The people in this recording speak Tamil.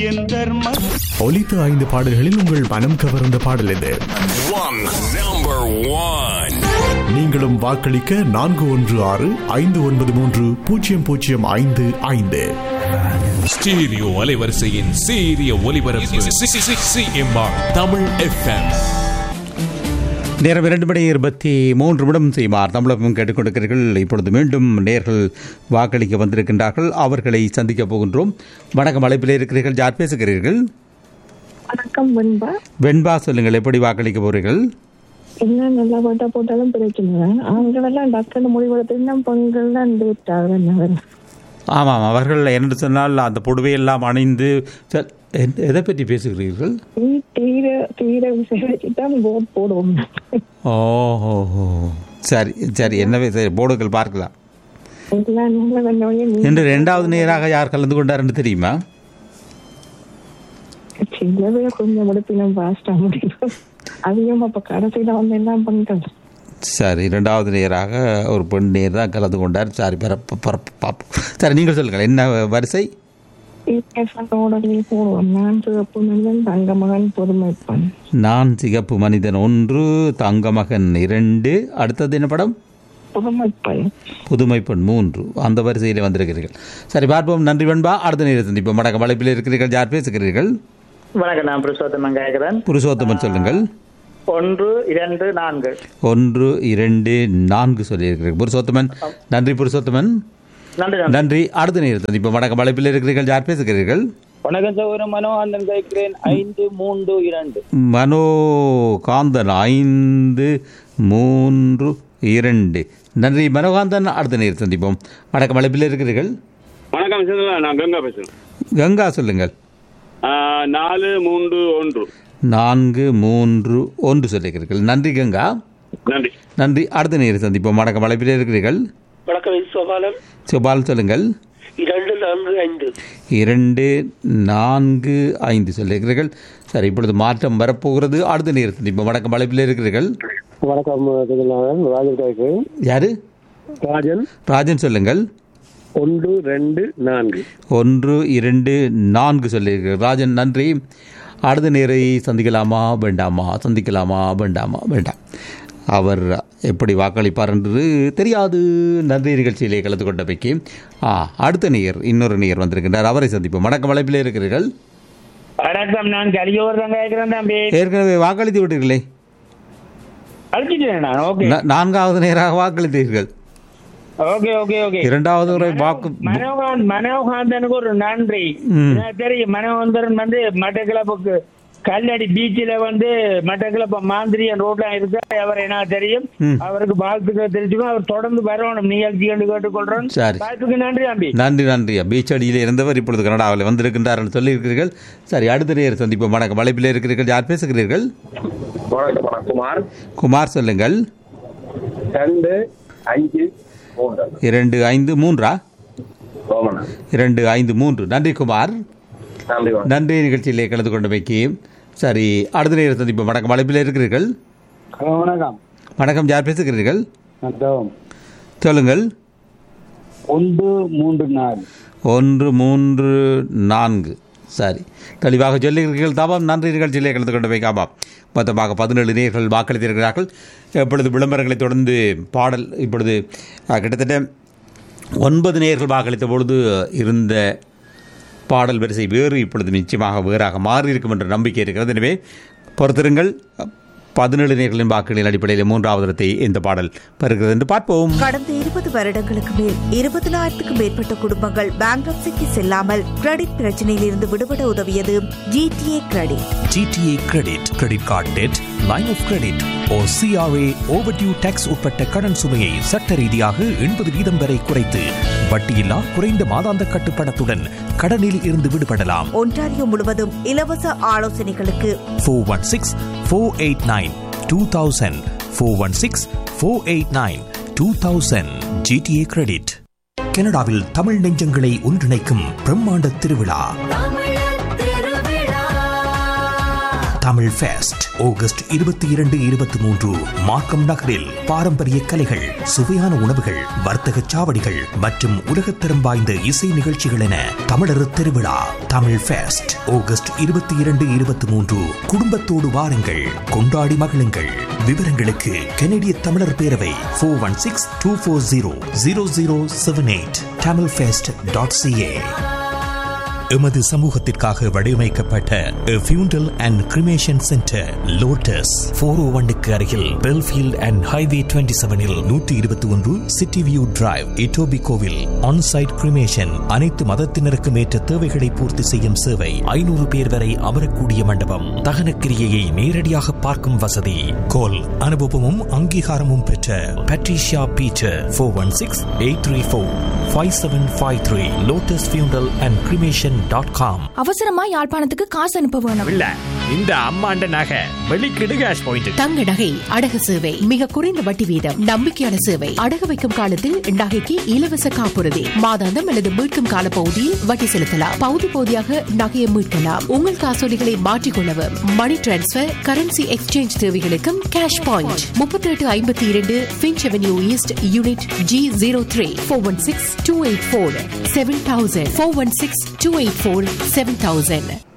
என் தர்மம் ஒலித்த ஐந்து பாடல்களில் உங்கள் மனம் கவர்ந்த பாடல் எது One number one. நீங்களும் வாக்களிக்க நான்கு ஒன்று ஆறு ஐந்து ஒன்பது மூன்று பூஜ்ஜியம் பூஜ்ஜியம் ஐந்து ஐந்து ஸ்டீரியோ அலைவரிசையின் சீரிய ஒலிபரப்பு சிஎம்ஆர் தமிழ் எஃப்எம் நேரம் இரண்டு மணி இருபத்தி மூன்று நிமிடம் செய்வார் தமிழகம் கேட்டுக்கொண்டிருக்கிறீர்கள் இப்பொழுது மீண்டும் நேர்கள் வாக்களிக்க வந்திருக்கின்றார்கள் அவர்களை சந்திக்க போகின்றோம் வணக்கம் அழைப்பில் இருக்கிறீர்கள் யார் பேசுகிறீர்கள் வணக்கம் வெண்பா வெண்பா சொல்லுங்கள் எப்படி வாக்களிக்க போறீர்கள் என்ன நல்லா பாட்டா போட்டாலும் பிரச்சனை அவங்களெல்லாம் டக்குன்னு முடிவெடுத்து இன்னும் பொங்கல்லாம் விட்டாங்க என்ன ஆமாம் அவர்கள் என்று சொன்னால் அந்த புடவையெல்லாம் அணிந்து ச- எ- எதை பற்றி பேசுகிறீர்கள் நீ தீர தீர விசாரிச்சுதான் போட் போடுவோம் ஓஹோ சரி சரி என்னவே சரி போர்டுகள் பார்க்கலாம் எல்லாம் நல்ல வெண்ணோயே நீ இன்று இரண்டாவது நேராக யார் கலந்து கொண்டார் என்று தெரியுமா சின்னவே கொஞ்சம் முடிப்பினும் பாஸ்டா முடியும் அதிகம் அப்ப கடைசியில வந்து என்ன பண்றது சரி இரண்டாவது நேராக ஒரு பெண் நேர் தான் கலந்து கொண்டார் சரி பரப்பு பரப்பு பார்ப்போம் சரி நீங்கள் சொல்லுங்கள் என்ன வரிசை உடனே போடுவோம் நான் சிவப்பு மனிதன் தங்க மகன் பொதுமைப்பன் நான் சிகப்பு மனிதன் ஒன்று தங்கமகன் இரண்டு அடுத்தது என்ன படம் புதுமைப்பன் புதுமை பெண் மூன்று அந்த வரிசையில் வந்திருக்கிறீர்கள் சரி பார்ப்போம் நன்றி வெண்பா அடுத்த நேரம் சந்திப்போம் வணக்கம் வளைப்பில் இருக்கிறீர்கள் யார் பேசுகிறீர்கள் வணக்கம் நான் புருஷோத்தமன் கேட்கிறேன் புருஷோத்தமன் சொல்லுங்கள் ஒன்று இரண்டு நான்கு ஒன்று இரண்டு நான்கு சொல்லியிருக்கிறீர்கள் புருஷோத்தமன் நன்றி புருஷோத்தமன் நன்றி நன்றி நன்றி அடுத்த நேரம் சந்திப்போம் வணக்கம் வளைப்பில் இருக்கிறீர்கள் யார் பேசுகிறீர்கள் வணக்கம் சகோதரன் மனோகாந்தன் கேட்கிறேன் ஐந்து மூன்று இரண்டு மனோ காந்தன் ஐந்து மூன்று இரண்டு நன்றி மனோகாந்தன் அடுத்த நேரம் சந்திப்போம் வணக்கம் அழைப்பில் இருக்கிறீர்கள் வணக்கம் சிந்தனா நான் கங்கா பேசுறேன் கங்கா சொல்லுங்கள் ஆ, நாலு மூன்று ஒன்று நான்கு மூன்று ஒன்று சொல்லுகிறீர்கள் நன்றி கங்கா நன்றி நன்றி அடுத்த நேரம் சந்திப்போம் வணக்கம் அழைப்பில் இருக்கிறீர்கள் வணக்கம் சோபாலன் சுபால் சொல்லுங்கள் இரண்டு நான்கு ஐந்து இரண்டு நான்கு ஐந்து சொல்லுகிறீர்கள் சரி இப்பொழுது மாற்றம் வரப்போகிறது அடுத்த நேரம் சந்திப்போம் வணக்கம் அழைப்பில் இருக்கிறீர்கள் வணக்கம் ராஜன் கேட்கிறேன் யாரு ராஜன் ராஜன் சொல்லுங்கள் ஒன்று ரெண்டு நான்கு ஒன்று இரண்டு நான்கு சொல்லியிருக்கிறார் ராஜன் நன்றி அடுத்த நேரை சந்திக்கலாமா வேண்டாமா சந்திக்கலாமா வேண்டாமா வேண்டாம் அவர் எப்படி வாக்களிப்பார் என்று தெரியாது நன்றி நிகழ்ச்சியிலே கலந்து கொண்டமைக்கு ஆ அடுத்த நேயர் இன்னொரு நேயர் வந்திருக்கின்றார் அவரை சந்திப்போம் வணக்கம் அழைப்பிலே இருக்கிறீர்கள் வணக்கம் நான் கலியோர் தான் கேட்கிறேன் தம்பி ஏற்கனவே வாக்களித்து விட்டீர்களே அழிச்சிட்டேன் நான் ஓகே நா- நான்காவது நேராக வாக்களித்தீர்கள் ஓகே ஓகே ஓகே இரண்டாவது முறை வாக்கு மனோகாந்த் மனோகாந்தனுக்கு ஒரு நன்றி ம். எனக்கு தெரியும் மனோகந்தரன் வந்து மட்டக்கிளப்புக்கு கல்லடி பீச்சில் வந்து மட்டக்கிளப்பு மாந்திரியன் ரோட்ல இருக்கு அவர் என்ன தெரியும் ம். அவருக்கு வாழ்த்துக்கள் தெரிஞ்சுக்கோ அவர் தொடர்ந்து வரணும் நிகழ்ச்சி என்று கேட்டுக்கொள்றோம் சரி. வாழ்த்துக்கு நன்றி தம்பி நன்றி நன்றி பீச் அடியில் இருந்தவர் இப்பொழுது கனடாவில் வந்திருக்கின்றார் என்று சொல்லியிருக்கிறீர்கள் சரி அடுத்த நேர் சந்திப்போம் வணக்கம் அழைப்பில் இருக்கிறீர்கள் யார் பேசுகிறீர்கள் வணக்கம் வணக்கம் குமார் குமார் சொல்லுங்கள் ரெண்டு அஞ்சு மூன்று இரண்டு ஐந்து மூன்றா ரோமனா இரண்டு ஐந்து மூன்று நன்றி குமார் நன்றி வணக்கம் நன்றி நிகழ்ச்சியிலே கலந்து கொண்டமைக்கு சரி அடுத்த நேரம் சந்திப்போம் வணக்கம் அழைப்பில் இருக்கிறீர்கள் வணக்கம் வணக்கம் யார் பேசுகிறீர்கள் வணக்கம் சொல்லுங்கள் ஒன்று மூன்று நாலு ஒன்று மூன்று நான்கு சரி தெளிவாக சொல்லுகிறீர்கள் தாபாம் நன்றி நிகழ்ச்சியிலே கலந்து கொண்டு வைக்காமாம் மொத்தமாக பதினேழு நேர்கள் வாக்களித்திருக்கிறார்கள் இப்பொழுது விளம்பரங்களை தொடர்ந்து பாடல் இப்பொழுது அஹ், கிட்டத்தட்ட ஒன்பது நேர்கள் வாக்களித்த பொழுது இருந்த பாடல் வரிசை வேறு இப்பொழுது நிச்சயமாக வேறாக மாறியிருக்கும் என்ற நம்பிக்கை இருக்கிறது எனவே பொறுத்திருங்கள் பதினேழு நேர்களின் வாக்குகளின் அடிப்படையில் மூன்றாவது இடத்தை இந்த பாடல் பெறுகிறது என்று பார்ப்போம் கடந்த இருபது வருடங்களுக்கு மேல் இருபதினாயிரத்துக்கும் மேற்பட்ட குடும்பங்கள் பேங்க்ரப்சிக்கு செல்லாமல் கிரெடிட் பிரச்சனையில் இருந்து விடுபட உதவியது GTA credit GTA credit credit card debt line of credit or CRA overdue tax உட்பட்ட கடன் சுமையை சட்ட ரீதியாக எண்பது வீதம் வரை குறைத்து வட்டியில்லா குறைந்த மாதாந்த கட்டுப்பணத்துடன் கடனில் இருந்து விடுபடலாம் ஒன்டாரியோ முழுவதும் இலவச ஆலோசனைகளுக்கு four one six four eight nine two thousand four one six four eight nine two thousand GTA credit கனடாவில் தமிழ் நெஞ்சங்களை ஒன்றிணைக்கும் பிரம்மாண்ட திருவிழா தமிழ் தமிழ் ஃபெஸ்ட் ஆகஸ்ட் இருபத்தி இரண்டு இருபத்தி மூன்று மார்க்கம் நகரில் பாரம்பரிய கலைகள் சுவையான உணவுகள் வர்த்தக சாவடிகள் மற்றும் உலகத்தரம் வாய்ந்த இசை நிகழ்ச்சிகள் என தமிழர் திருவிழா தமிழ் ஃபெஸ்ட் ஆகஸ்ட் இருபத்தி இரண்டு இருபத்தி மூன்று குடும்பத்தோடு வாருங்கள் கொண்டாடி மகிழுங்கள் விவரங்களுக்கு கனடிய தமிழர் பேரவை four one six two four zero zero zero seven eight Tamil fest dot CA எமது சமூகத்திற்காக வடிவமைக்கப்பட்ட funeral and cremation centre Lotus four O ஒன்னுக்கு அருகில் பெல்ஃபீல்ட் அண்ட் ஹைவே டுவெண்ட்டி செவனில் நூற்றி இருபத்தி ஒன்று சிட்டி வியூ டிரைவ் இட்டோபி கோவில் ஆன்சைட் கிரிமேஷன் அனைத்து மதத்தினருக்கும் ஏற்ற தேவைகளை பூர்த்தி செய்யும் சேவை ஐநூறு பேர் வரை அமரக்கூடிய மண்டபம் தகனக்கிரியையை நேரடியாக பார்க்கும் வசதி கோல் அனுபவமும் அங்கீகாரமும் பெற்ற Patricia Beecher four one six eight three four five seven five three Lotus funeral and cremation dot com அவசரமா யாழ்ப்பாணத்துக்கு காசு அனுப்ப வேணும் இல்ல இந்த அம்மாண்ட நகை வெளிக்கிடு கேஷ் பாயிண்ட் தங்க நகை அடகு சேவை மிக குறைந்த வட்டி வீதம் நம்பிக்கையான சேவை அடகு வைக்கும் காலத்தில் நகைக்கு இலவச காப்புறுதி மாதாந்தம் அல்லது மீட்கும் கால பகுதியில் வட்டி செலுத்தலாம் பகுதி பகுதியாக நகையை மீட்கலாம் உங்கள் காசோலிகளை மாற்றிக்கொள்ளவும் மணி டிரான்ஸ்பர் கரன்சி எக்ஸ்சேஞ்ச் தேவைகளுக்கும் கேஷ் பாயிண்ட் முப்பத்தி எட்டு ஐம்பத்தி இரண்டு Finch avenue east unit G zero three four one six two eight four seven thousand four one six two eight four seven thousand